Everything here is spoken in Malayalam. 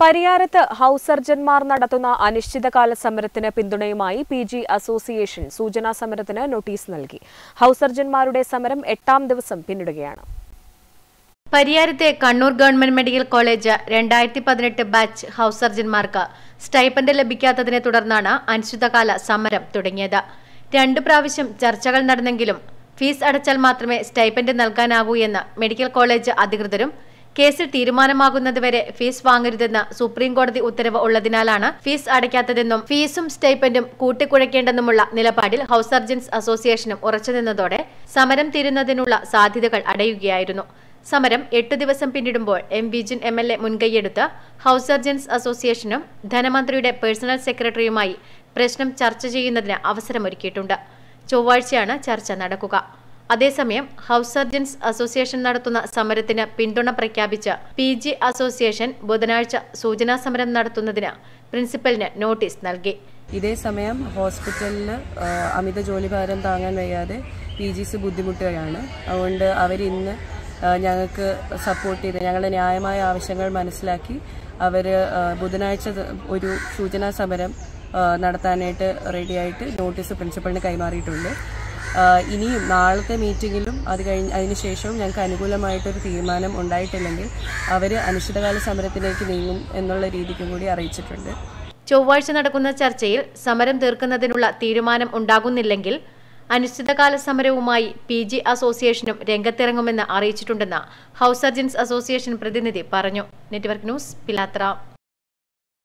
പരിയാരത്ത് ഹൌസ് സർജൻമാർ നടത്തുന്ന അനിശ്ചിതകാല സമരത്തിന് പിന്തുണയുമായി പി ജി അസോസിയേഷൻ സൂചനാ സമരത്തിന് നോട്ടീസ് നൽകി ഹൌസ് സർജൻമാരുടെ സമരം എട്ടാം ദിവസം പിന്നിടുകയാണ് പരിയാരത്തെ കണ്ണൂർ ഗവൺമെന്റ് മെഡിക്കൽ കോളേജ് രണ്ടായിരത്തി പതിനെട്ട് ബാച്ച് ഹൌസ് സർജൻമാർക്ക് സ്റ്റൈപ്പൻഡ് ലഭിക്കാത്തതിനെ തുടർന്നാണ് അനിശ്ചിതകാല സമരം തുടങ്ങിയത് രണ്ടു പ്രാവശ്യം ചർച്ചകൾ നടന്നെങ്കിലും ഫീസ് അടച്ചാൽ മാത്രമേ സ്റ്റൈപ്പൻഡ് നൽകാനാകൂ എന്ന് മെഡിക്കൽ കോളേജ് അധികൃതരും കേസിൽ തീരുമാനമാകുന്നതുവരെ ഫീസ് വാങ്ങരുതെന്ന് സുപ്രീം കോടതി ഉത്തരവ് ഉള്ളതിനാലാണ് ഫീസ് അടയ്ക്കാത്തതെന്നും ഫീസും സ്റ്റൈപ്പൻഡും കൂട്ടിക്കുഴയ്ക്കേണ്ടെന്നുമുള്ള നിലപാടിൽ ഹൌസ് സർജൻസ് അസോസിയേഷനും ഉറച്ചുനിന്നതോടെ സമരം തീരുന്നതിനുള്ള സാധ്യതകൾ അടയുകയായിരുന്നു സമരം എട്ടു ദിവസം പിന്നിടുമ്പോൾ M Vijin M L A മുൻകൈയെടുത്ത് ഹൌസ് സർജൻസ് അസോസിയേഷനും ധനമന്ത്രിയുടെ പേഴ്സണൽ സെക്രട്ടറിയുമായി പ്രശ്നം ചർച്ച ചെയ്യുന്നതിന് അവസരമൊരുക്കിയിട്ടുണ്ട് ചൊവ്വാഴ്ചയാണ് ചർച്ച നടക്കുക അതേസമയം ഹൌസ് സർജൻസ് അസോസിയേഷൻ നടത്തുന്ന സമരത്തിന് പിന്തുണ പ്രഖ്യാപിച്ച് പി ജി അസോസിയേഷൻ ബുധനാഴ്ച സൂചനാ സമരം നടത്തുന്നതിന് പ്രിൻസിപ്പലിന് നോട്ടീസ് നൽകി ഇതേ സമയം ഹോസ്പിറ്റലിൽ അമിത ജോലിഭാരം താങ്ങാൻ വയ്യാതെ പി ജിസ് ബുദ്ധിമുട്ടുകയാണ് അതുകൊണ്ട് അവരിന്ന് ഞങ്ങൾക്ക് സപ്പോർട്ട് ചെയ്ത് ഞങ്ങളുടെ ന്യായമായ ആവശ്യങ്ങൾ മനസ്സിലാക്കി അവർ ബുധനാഴ്ച ത- ഒരു സൂചനാ സമരം ആ, നടത്താനായിട്ട് റെഡിയായിട്ട് നോട്ടീസ് പ്രിൻസിപ്പളിന് കൈമാറിയിട്ടുണ്ട് ആ, ഇനിയും നാളത്തെ മീറ്റിങ്ങിലും അത് കഴിഞ്ഞ് അതിനുശേഷവും ഞങ്ങൾക്ക് അനുകൂലമായിട്ടൊരു തീരുമാനം ഉണ്ടായിട്ടില്ലെങ്കിൽ അവർ അനിശ്ചിതകാല സമരത്തിലേക്ക് നീങ്ങും എന്നുള്ള രീതിക്കും കൂടി അറിയിച്ചിട്ടുണ്ട് ചൊവ്വാഴ്ച നടക്കുന്ന ചർച്ചയിൽ സമരം തീർക്കുന്നതിനുള്ള തീരുമാനം ഉണ്ടാകുന്നില്ലെങ്കിൽ അനിശ്ചിതകാല സമരവുമായി പി ജി അസോസിയേഷനും രംഗത്തിറങ്ങുമെന്ന് അറിയിച്ചിട്ടുണ്ടെന്ന് ഹൌസ് സർജൻസ് അസോസിയേഷൻ പ്രതിനിധി പറഞ്ഞു നെറ്റ്വർക്ക് ന്യൂസ് പിലാത്ര